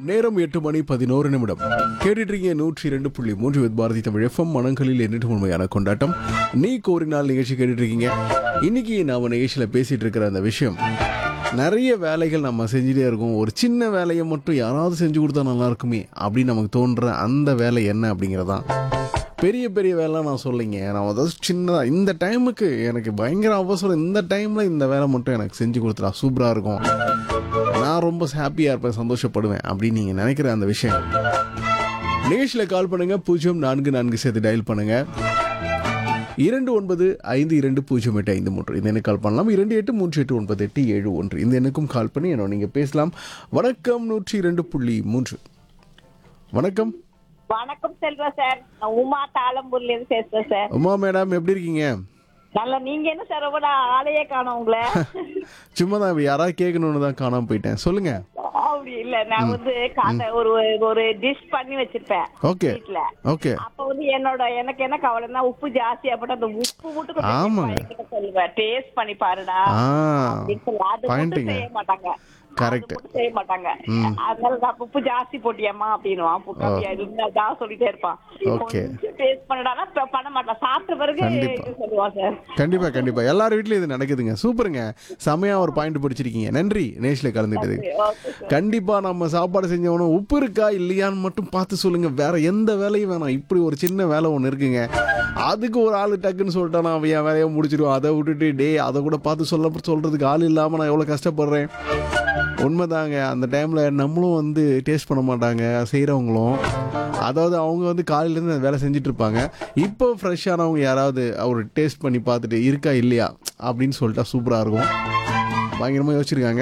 நேரம் எட்டு மணி பதினோரு நிமிடம் கேட்டுட்டீங்க நூற்றி இரண்டு புள்ளி மூன்று வித் பாரதி தமிழ் எஃப்எம் மனங்களில் என்னட்டு உண்மையான கொண்டாட்டம் நீ கோரினால் நிகழ்ச்சி கேட்டுட்டு இருக்கீங்க இன்னைக்கு நாம நிகழ்ச்சியில் பேசிட்டு இருக்கிற அந்த விஷயம் நிறைய வேலைகள் நம்ம செஞ்சுட்டே இருக்கோம் ஒரு சின்ன வேலையை மட்டும் யாராவது செஞ்சு கொடுத்தா நல்லா இருக்குமே அப்படின்னு நமக்கு தோன்ற அந்த வேலை என்ன அப்படிங்கிறதான் பெரிய பெரிய வேலை நான் சொல்லிங்க நான் அதாவது சின்னதாக இந்த டைமுக்கு எனக்கு பயங்கர அவசரம் இந்த டைமில் இந்த வேலை மட்டும் எனக்கு செஞ்சு கொடுத்துட்டா சூப்பராக இருக்கும் நான் ரொம்ப ஹாப்பியாக இருப்பேன் சந்தோஷப்படுவேன் அப்படின்னு நீங்கள் நினைக்கிற அந்த விஷயம் நிகழ்ச்சியில் கால் பண்ணுங்கள் பூஜ்ஜியம் நான்கு நான்கு சேர்த்து டயல் பண்ணுங்கள் இரண்டு ஒன்பது ஐந்து இரண்டு பூஜ்ஜியம் எட்டு ஐந்து மூன்று இந்த எண்ணுக்கு கால் பண்ணலாம் இரண்டு எட்டு மூன்று எட்டு ஒன்பது எட்டு ஏழு ஒன்று இந்த எண்ணுக்கும் கால் பண்ணி என்னோட நீங்கள் பேசலாம் வணக்கம் நூற்றி இரண்டு புள்ளி மூன்று வணக்கம் வணக்கம் செல்வா சார் நான் உமா தாளம்பூர்ல இருந்து பேசுறேன் சார் உமா மேடம் எப்படி இருக்கீங்க நல்லா நீங்க என்ன சார் ரொம்ப நான் ஆளையே காணோம் உங்களை சும்மா தான் இப்ப யாராவது கேட்கணுன்னு தான் காணாம போயிட்டேன் சொல்லுங்க அப்படி இல்ல நான் வந்து காட்ட ஒரு ஒரு டிஷ் பண்ணி வச்சிருப்பேன் ஓகே வீட்ல ஓகே அப்ப வந்து என்னோட எனக்கு என்ன கவலைன்னா உப்பு ஜாஸ்தியா போட்டு அந்த உப்பு மட்டும் கொஞ்சம் ஆமாங்க. என்கிட்ட சொல்லுவேன் டேஸ்ட் பண்ணி பாருடா ஆ அப்படின்னு சொல்லி அது மட்டும் பாயிண்ட்டுங்க. செய்ய மாட்டாங்க Correct. அது மட்டும் செய்ய மாட்டாங்க அதனால நான் உப்பு ஜாஸ்தி போட்டியம்மா அப்படின்னுவான் உப்பு கம்மியா இருந்தாதான் சொல்லிட்டே இருப்பான் Okay. டேஸ்ட் பண்ணடானா இப்ப பண்ண மாட்டான் சாப்பிட்ட பிறகு கண்டிப்பா. இது சொல்லுவான் சார் கண்டிப்பா கண்டிப்பா எல்லார் வீட்லயும் இது நடக்குதுங்க சூப்பருங்க செமையா ஒரு பாயிண்ட் பிடிச்சிருக்கீங்க நன்றி நேஷ்ல கலந்துட்டதுக்கு ஓகே சார் கண்டிப்பா நம்ம சாப்பாடு செஞ்சவனும் உப்பு இருக்கா இல்லையான்னு மட்டும் பார்த்து சொல்லுங்க வேற எந்த வேலையும் வேணாம் இப்படி ஒரு சின்ன வேலை ஒன்று இருக்குங்க அதுக்கு ஒரு ஆள் டக்குன்னு சொல்லிட்டானா அவன் என் வேலையை முடிச்சிடுவான் அதை விட்டுட்டு டே அதை கூட பார்த்து சொல்ல சொல்றதுக்கு ஆள் இல்லாம நான் எவ்வளவு கஷ்டப்படுறேன் உண்மைதாங்க அந்த டைம்ல நம்மளும் வந்து டேஸ்ட் பண்ண மாட்டாங்க செய்கிறவங்களும் அதாவது அவங்க வந்து காலையிலேருந்து அந்த வேலை செஞ்சுட்டு இருப்பாங்க இப்போ ஃப்ரெஷ்ஷானவங்க யாராவது அவர் டேஸ்ட் பண்ணி பார்த்துட்டு இருக்கா இல்லையா அப்படின்னு சொல்லிட்டா சூப்பராக இருக்கும் பயங்கரமாக யோசிச்சிருக்காங்க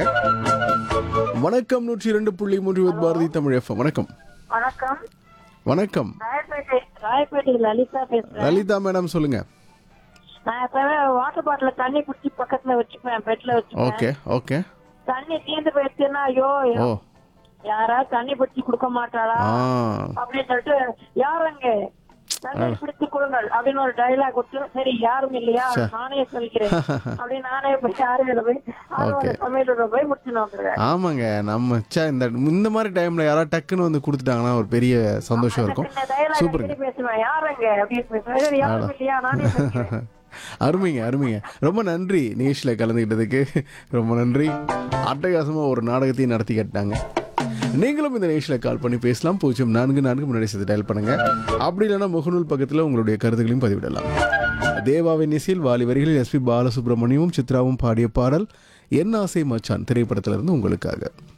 வணக்கம் நூற்றி இரண்டு புள்ளி மூன்று வித் பாரதி தமிழ் எஃப்எம் வணக்கம் வணக்கம் வணக்கம் ராயப்பேட்டை ராயப்பேட்டை லலிதா பேசுறேன் லலிதா மேடம் சொல்லுங்க நான் எப்பவுமே வாட்டர் பாட்டில தண்ணி குடிச்சு பக்கத்துல வச்சுப்பேன் பெட்ல வச்சுப்பேன் ஓகே ஓகே தண்ணி தீர்ந்து போயிடுச்சுன்னா ஐயோ ஓ யாராவது தண்ணி பிடிச்சி கொடுக்க மாட்டாளா ஆ அப்படின்னு சொல்லிட்டு யாருங்க தண்ணி பிடிச்சு கொடுங்கள் அப்படின்னு ஒரு டைலாக் விட்டு சரி யாரும் இல்லையா நானே சொல்லிக்கிறேன் அப்படின்னு நானே போய் யாரும் போய் ஆர்வல சமையலோட போய் முடிச்சுன்னு வந்துடுவேன் ஆமாங்க நம்ம ச்சே இந்த இந்த மாதிரி டைம்ல யாராவது டக்குன்னு வந்து கொடுத்துட்டாங்கன்னா ஒரு பெரிய சந்தோஷம் இருக்கும் இந்த டைலாக் சூப்பருங்க அடிக்கடி பேசுவேன் யாருங்க அப்படின்னு பேசுவேன் சரி யாரும் இல்லையா நானே சொல்லிக்கிறேன் அருமைங்க அருமைங்க ரொம்ப நன்றி நிகழ்ச்சியில் கலந்துக்கிட்டதுக்கு ரொம்ப நன்றி அட்டகாசமாக ஒரு நாடகத்தையும் நடத்தி கேட்டாங்க நீங்களும் இந்த நிகழ்ச்சியில் கால் பண்ணி பேசலாம் பூஜ்ஜியம் நான்கு நான்கு முன்னாடி சேர்த்து டயல் பண்ணுங்க அப்படி இல்லைன்னா முகநூல் பக்கத்தில் உங்களுடைய கருத்துக்களையும் பதிவிடலாம் தேவாவின் இசையில் வாலி வரிகளில் எஸ்பி பாலசுப்ரமணியமும் சித்ராவும் பாடிய பாடல் என் ஆசை மச்சான் திரைப்படத்திலிருந்து உங்களுக்காக